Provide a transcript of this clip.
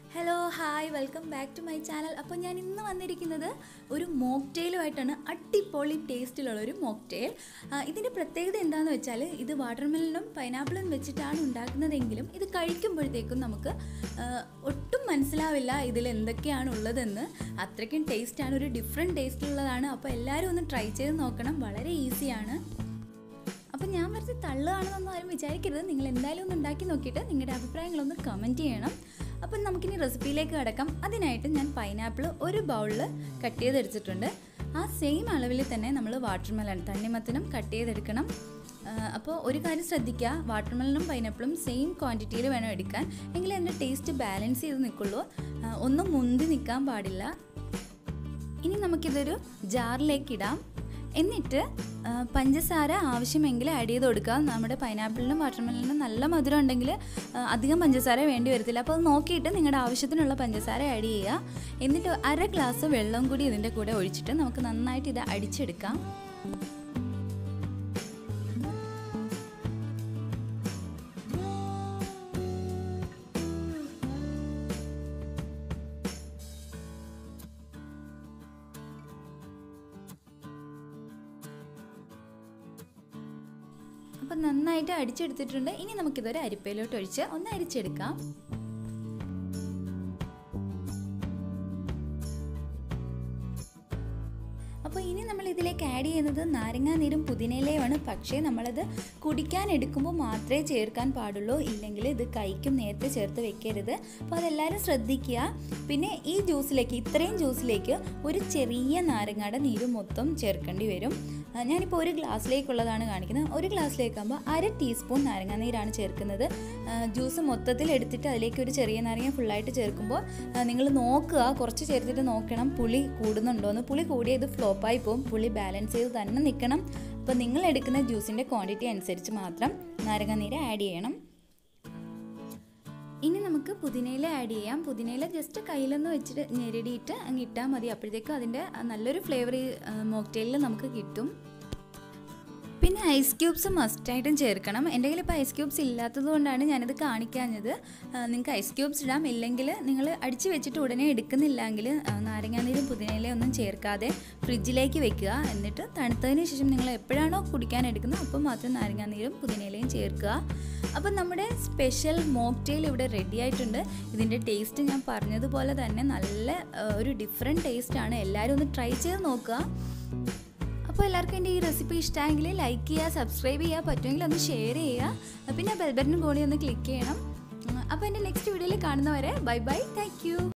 hello hi welcome back to my channel അപ്പോൾ ഞാൻ ഇന്ന് വന്നിരിക്കുന്നത് ഒരു മോക്ടെയിലുമായിട്ടാണ് അടിപൊളി ടേസ്റ്റിലുള്ള ഒരു മോക്ടെയിൽ ഇതിൻ്റെ പ്രത്യേകത എന്താണെന്ന് വെച്ചാൽ ഇത് വാട്ടർമെലനും പൈനാപ്പിളും വെച്ചിട്ടാണ് ഉണ്ടാക്കുന്നതെങ്കിലും ഇത് കഴിക്കുമ്പോഴത്തേക്കും നമുക്ക് ആ, ഒട്ടും മനസ്സിലാവില്ല ഇതിൽ എന്തൊക്കെയാണ് ഉള്ളതെന്ന് അത്രയ്ക്കും ടേസ്റ്റാണ് ഒരു ഡിഫറെൻറ്റ് ടേസ്റ്റുള്ളതാണ് അപ്പോൾ എല്ലാവരും ഒന്ന് ട്രൈ ചെയ്ത് നോക്കണം വളരെ ഈസിയാണ് അപ്പം ഞാൻ വെറുതെ തള്ളുകയാണെന്നൊന്നും ആരും വിചാരിക്കരുത് നിങ്ങൾ എന്തായാലും ഒന്ന് ഉണ്ടാക്കി നോക്കിയിട്ട് നിങ്ങളുടെ അഭിപ്രായങ്ങളൊന്ന് കമൻറ്റ് ചെയ്യണം അപ്പം നമുക്കിനി റെസിപ്പിയിലേക്ക് കിടക്കാം അതിനായിട്ട് ഞാൻ പൈനാപ്പിൾ ഒരു ബൗളിൽ കട്ട് ചെയ്തെടുത്തിട്ടുണ്ട് ആ സെയിം അളവിൽ തന്നെ നമ്മൾ വാട്ടർമെലൺ തണ്ണിമത്തനും കട്ട് ചെയ്തെടുക്കണം അപ്പോൾ ഒരു കാര്യം ശ്രദ്ധിക്കുക വാട്ടർമെലനും പൈനാപ്പിളും സെയിം ക്വാണ്ടിറ്റിയിൽ വേണം എടുക്കാൻ എങ്കിലേ അതിൻ്റെ ടേസ്റ്റ് ബാലൻസ് ചെയ്ത് നിൽക്കുള്ളൂ ആ, ഒന്നും മുന്തി നിൽക്കാൻ പാടില്ല ഇനി നമുക്കിതൊരു ജാറിലേക്ക് ഇടാം എന്നിട്ട് ആ, പഞ്ചസാര ആവശ്യമെങ്കിൽ ആഡ് ചെയ്ത് കൊടുക്കുക നമ്മുടെ പൈനാപ്പിളിനും വാട്ടർമെലനും നല്ല മധുരം ഉണ്ടെങ്കിൽ ആ, അധികം പഞ്ചസാര വേണ്ടി വരത്തില്ല അപ്പോൾ അത് നോക്കിയിട്ട് നിങ്ങളുടെ ആവശ്യത്തിനുള്ള പഞ്ചസാര ആഡ് ചെയ്യുക എന്നിട്ട് അര ഗ്ലാസ് വെള്ളം കൂടി ഇതിൻ്റെ കൂടെ ഒഴിച്ചിട്ട് നമുക്ക് നന്നായിട്ട് ഇത് അടിച്ചെടുക്കാം അപ്പം നന്നായിട്ട് അടിച്ചെടുത്തിട്ടുണ്ട് ഇനി നമുക്കിതൊരു അരിപ്പയിലോട്ട് ഒഴിച്ച് ഒന്ന് അരിച്ചെടുക്കാം അപ്പോൾ ഇനി നമ്മൾ ഇതിലേക്ക് ആഡ് ചെയ്യുന്നത് നാരങ്ങാ നീരും പുതിനയിലയുമാണ് പക്ഷേ നമ്മളത് കുടിക്കാൻ എടുക്കുമ്പോൾ മാത്രമേ ചേർക്കാൻ പാടുള്ളൂ ഇല്ലെങ്കിൽ ഇത് കൈക്കും നേരത്തെ ചേർത്ത് വെക്കരുത് അപ്പോൾ അതെല്ലാവരും ശ്രദ്ധിക്കുക പിന്നെ ഈ ജ്യൂസിലേക്ക് ഇത്രയും ജ്യൂസിലേക്ക് ഒരു ചെറിയ നാരങ്ങയുടെ നീര് മൊത്തം ചേർക്കേണ്ടി വരും ആ, ഞാനിപ്പോൾ ഒരു ഗ്ലാസ്സിലേക്കുള്ളതാണ് കാണിക്കുന്നത് ഒരു ഗ്ലാസ്സിലേക്കാകുമ്പോൾ അര ടീസ്പൂൺ നാരങ്ങാ നീരാണ് ചേർക്കുന്നത് ആ, ജ്യൂസ് മൊത്തത്തിൽ എടുത്തിട്ട് അതിലേക്ക് ഒരു ചെറിയ നാരങ്ങ ഫുള്ളായിട്ട് ചേർക്കുമ്പോൾ നിങ്ങൾ നോക്കുക കുറച്ച് ചേർത്തിട്ട് നോക്കണം പുളി കൂടുന്നുണ്ടോയെന്ന് പുളി കൂടിയ ഇത് ഫ്ലോപ്പായി പോകും പുളി ബാലൻസ് ചെയ്ത് തന്നെ നിൽക്കണം അപ്പോൾ നിങ്ങൾ എടുക്കുന്ന ജ്യൂസിൻ്റെ ക്വാണ്ടിറ്റി അനുസരിച്ച് മാത്രം നാരങ്ങാ നീര് ആഡ് ചെയ്യണം ഇനി നമുക്ക് പുതിനയില ആഡ് ചെയ്യാം പുതിനയില ജസ്റ്റ് കയ്യിലൊന്ന് വെച്ചിട്ട് ഞെരടിയിട്ട് അങ്ങ് ഇട്ടാൽ മതി അപ്പോഴത്തേക്കും അതിൻ്റെ നല്ലൊരു ഫ്ലേവർ ഈ മോക്ടെയിലിൽ നമുക്ക് കിട്ടും പിന്നെ ഐസ് ക്യൂബ്സ് മസ്റ്റായിട്ടും ചേർക്കണം എൻ്റെ കയ്യിൽ ഇപ്പോൾ ഐസ് ക്യൂബ്സ് ഇല്ലാത്തത് കൊണ്ടാണ് ഞാനിത് കാണിക്കാഞ്ഞത് നിങ്ങൾക്ക് ഐസ് ക്യൂബ്സ് ഇടാം ഇല്ലെങ്കിൽ നിങ്ങൾ അടിച്ച് വെച്ചിട്ട് ഉടനെ എടുക്കുന്നില്ലെങ്കിൽ നാരങ്ങാനീരും പുതിനയിലയും ഒന്നും ചേർക്കാതെ ഫ്രിഡ്ജിലേക്ക് വെക്കുക എന്നിട്ട് തണുത്തതിന് ശേഷം നിങ്ങൾ എപ്പോഴാണോ കുടിക്കാൻ എടുക്കുന്നത് അപ്പോൾ മാത്രം നാരങ്ങാനീരും പുതിനയിലയും ചേർക്കുക അപ്പം നമ്മുടെ സ്പെഷ്യൽ മോക്ടെയിൽ ഇവിടെ റെഡി ആയിട്ടുണ്ട് ഇതിൻ്റെ ടേസ്റ്റ് ഞാൻ പറഞ്ഞതുപോലെ തന്നെ നല്ല ആ, ഒരു ഡിഫറെൻറ്റ് ടേസ്റ്റാണ് എല്ലാവരും ഒന്ന് ട്രൈ ചെയ്ത് നോക്കുക അപ്പോൾ എല്ലാവർക്കും എൻ്റെ ഈ റെസിപ്പി ഇഷ്ടമായെങ്കിൽ ലൈക്ക് ചെയ്യുക സബ്സ്ക്രൈബ് ചെയ്യുക പറ്റുമെങ്കിൽ ഒന്ന് ഷെയർ ചെയ്യുക പിന്നെ ബെൽബറ്റിനും കൂടി ഒന്ന് ക്ലിക്ക് ചെയ്യണം അപ്പോൾ എൻ്റെ നെക്സ്റ്റ് വീഡിയോയിൽ കാണുന്നവരെ ബൈ ബൈ താങ്ക് യു